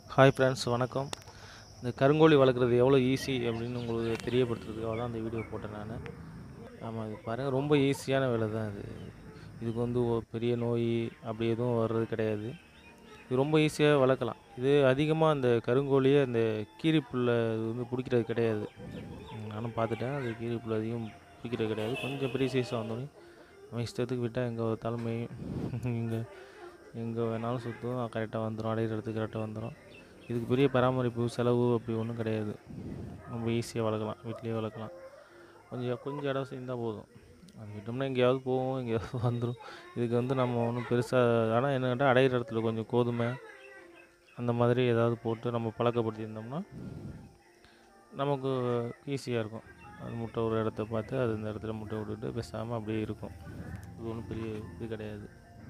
Hi friends வணக்கம் இந்த கருங்கோழி வளர்க்குறது எவ்வளோ ஈஸி அப்படின்னு உங்களுக்கு தெரியப்படுத்துறதுக்காக தான் அந்த வீடியோ போட்டேன் நான் ஆமாம் இது பாருங்கள் ரொம்ப ஈஸியான வேலை தான் இது இதுக்கு வந்து ஒ- பெரிய நோய் அப்படி எதுவும் வர்றது கிடையாது இது ரொம்ப ஈஸியாக வளர்க்கலாம் இது அதிகமாக அந்த கருங்கோழியை அந்த கீரிப்புல்லை இது வந்து பிடிக்கிறது கிடையாது ம், நானும் பார்த்துட்டேன் அது கீரிப்புல் அதிகம் பிடிக்கிறது கிடையாது கொஞ்சம் பெரிய சைஸாக வந்தோடனே அவன் இஷ்டத்துக்கு விட்டால் எங்கே தலைமை இங்கே எங்கே வேணாலும் சுற்றும் கரெக்டாக வந்துடும் அடையிற இடத்துக்கு கரெக்டாக வந்துடும் இதுக்கு பெரிய பராமரிப்பு செலவு அப்படி ஒன்றும் கிடையாது ரொம்ப ஈஸியாக வளர்க்கலாம் வீட்டிலேயே வளர்க்கலாம் கொஞ்சம் கொஞ்சம் இடம் சேர்ந்தால் போதும் அது விட்டோம்னா எங்கேயாவது போகும் எங்கேயாவது வந்துடும் இதுக்கு வந்து நம்ம ஒன்றும் பெருசாக ஆனால் என்ன கேட்டால் அடையிற இடத்துல கொஞ்சம் கோதுமை அந்த மாதிரி ஏதாவது போட்டு நம்ம பழக்கப்படுத்தியிருந்தோம்னா நமக்கு ஈஸியாக இருக்கும் அது முட்டை ஒரு இடத்த பார்த்து அது இந்த இடத்துல முட்டை விட்டுட்டு பேசாமல் அப்படியே இருக்கும் இது ஒன்றும் பெரிய இது கிடையாது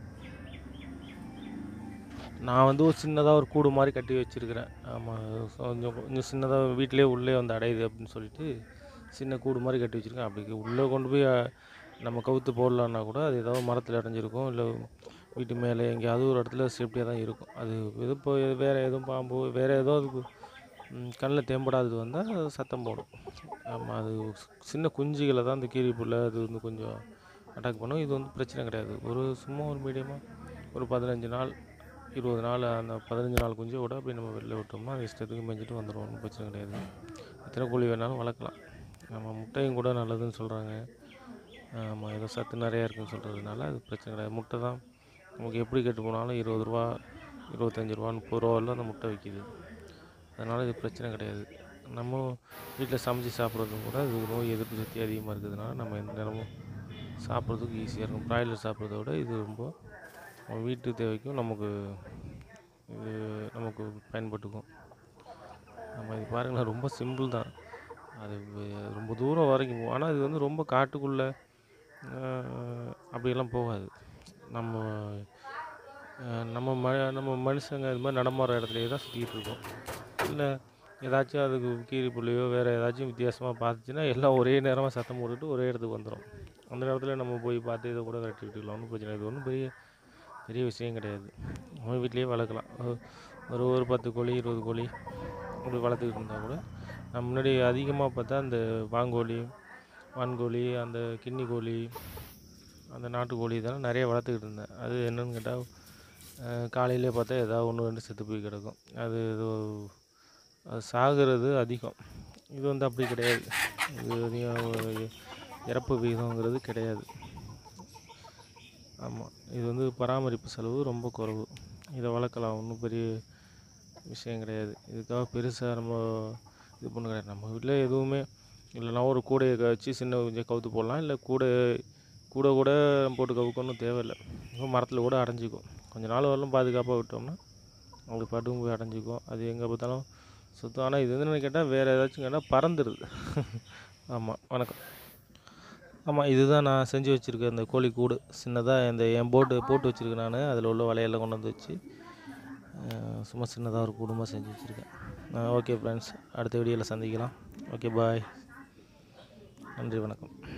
நான் வந்து ஒரு சின்னதாக ஒரு கூடு மாதிரி கட்டி வச்சுருக்கிறேன் ஆமாம் கொஞ்சம் கொஞ்சம் சின்னதாக வீட்டிலே உள்ளே வந்து அடையுது அப்படின்னு சொல்லிட்டு சின்ன கூடு மாதிரி கட்டி வச்சுருக்கேன் அப்படி உள்ளே கொண்டு போய் அஹ், நம்ம கவுத்து போடலான்னா கூட அது ஏதாவது மரத்தில் அடைஞ்சிருக்கும் இல்லை வீட்டு மேலே எங்கேயாவது ஒரு இடத்துல சேஃப்டியாக தான் இருக்கும் அது எது இப்போ வேறு எதுவும் பாம்பு வேறு ஏதோ அதுக்கு கண்ணில் தென்படாதது வந்தால் அது சத்தம் போடும் ஆமாம் அது சின்ன குஞ்சுகளை தான் அந்த கீரி புல்லை அது வந்து கொஞ்சம் அட்டாக் பண்ணும் இது வந்து பிரச்சனை கிடையாது ஒரு சும்மா ஒரு மீடியமாக ஒரு பதினஞ்சு நாள் இருபது நாள் அந்த பதினஞ்சு நாள் குஞ்சை விட அப்படி நம்ம வெளில விட்டோம்னா அது இஷ்டத்துக்கு மேய்ஞ்சிட்டு வந்துடும் ஒன்றும் பிரச்சனை கிடையாது எத்தனை கோழி வேணாலும் வளர்க்கலாம் நம்ம முட்டையும் கூட நல்லதுன்னு சொல்கிறாங்க ஆமாம் ஏதோ சத்து நிறையா இருக்குன்னு சொல்கிறதுனால அது பிரச்சனை கிடையாது முட்டை தான் நமக்கு எப்படி கெட்டு போனாலும் இருபது ரூபா இருபத்தஞ்சி ரூபா முப்பது ரூபா வரலும் அந்த முட்டை விற்கிது அதனால் இது பிரச்சனை கிடையாது நம்ம வீட்டில் சமைச்சு சாப்பிட்றதும் கூட இது நோய் எதிர்ப்பு சக்தி அதிகமாக இருக்கிறதுனால நம்ம எந்த நேரமும் சாப்பிட்றதுக்கு ஈஸியாக இருக்கும் ப்ராய்லர் சாப்பிட்றத விட இது ரொம்ப நம்ம வீட்டு தேவைக்கும் நமக்கு இது நமக்கு பயன்பட்டுக்கும் நம்ம இது பாருங்களேன் ரொம்ப சிம்பிள் தான் அது வ- ரொம்ப தூரம் வரைக்கும் போகும் ஆனால் இது வந்து ரொம்ப காட்டுக்குள்ளே அப்படியெல்லாம் போகாது நம்ம அஹ், நம்ம ம நம்ம மனுஷங்க இது மாதிரி நடமாடுற இடத்துலையே தான் சுற்றிக்கிட்டு இருக்கோம் இல்லை ஏதாச்சும் அதுக்கு கீரி புள்ளியோ வேறு ஏதாச்சும் வித்தியாசமாக பார்த்துச்சுன்னா எல்லாம் ஒரே நேரமாக சத்தம் போட்டுட்டு ஒரே இடத்துக்கு வந்துடும் அந்த நேரத்தில் நம்ம போய் பார்த்து இதை கூட கட்டி விட்டுக்கலாம் ஒன்றும் பிரச்சனை இல்லை. இது ஒன்றும் பெரிய பெரிய விஷயம் கிடையாது நம்ம வீட்லேயே வளர்க்கலாம் ஒரு- ஒரு ஒரு பத்து கோழி இருபது கோழி அப்படி வளர்த்துக்கிட்டு இருந்தால் கூட நான் முன்னாடி அதிகமாக பார்த்தா அந்த வாங்கோழி வான்கோழி அந்த கின்னி கோழி அந்த நாட்டுக்கோழி இதெல்லாம் நிறைய வளர்த்துக்கிட்டு இருந்தேன் அது என்னன்னு கேட்டால் காலையிலே பார்த்தா ஏதாவது ஒன்று ரெண்டு செத்து போய் கிடக்கும் அது ஏதோ அது சாகிறது அதிகம் இது வந்து அப்படி கிடையாது இது அதிகம் ஒரு இறப்பு விகிதங்கிறது கிடையாது ஆமாம் இது வந்து பராமரிப்பு செலவு ரொம்ப குறைவு இதை வளர்க்கலாம் ஒன்றும் பெரிய விஷயம் கிடையாது இதுக்காக பெருசாக நம்ம இது பண்ண கிடையாது நம்ம வீட்டில் எதுவுமே இல்லைனா ஒரு கூடையை வச்சு சின்ன கொஞ்சம் கவுத்து போடலாம் இல்லை கூடை கூட கூட போட்டு கவுக்கணும் தேவையில்லை மரத்தில் கூட அடைஞ்சிக்கும் கொஞ்ச நாள் வரலும் பாதுகாப்பாக விட்டோம்னா அப்படி பாட்டும் போய் அடைஞ்சிக்கும் அது எங்கே பார்த்தாலும் சுத்தம் ஆனால் இது வந்து கேட்டால் வேறு ஏதாச்சும் கேட்டால் பறந்துடுது ஆமாம் வணக்கம் ஆமாம் இதுதான் நான் செஞ்சு வச்சுருக்கேன் இந்த கோழி கூடு சின்னதாக இந்த என் போட்டு போட்டு வச்சுருக்கேன் நான் அதில் உள்ள வலையெல்லாம் கொண்டு வந்து வச்சு அஹ், சும்மா சின்னதாக ஒரு குடும்பமாக செஞ்சு வச்சுருக்கேன் ஓகே ஃப்ரெண்ட்ஸ் அடுத்த வீடியோவில் சந்திக்கலாம் ஓகே பாய் நன்றி வணக்கம்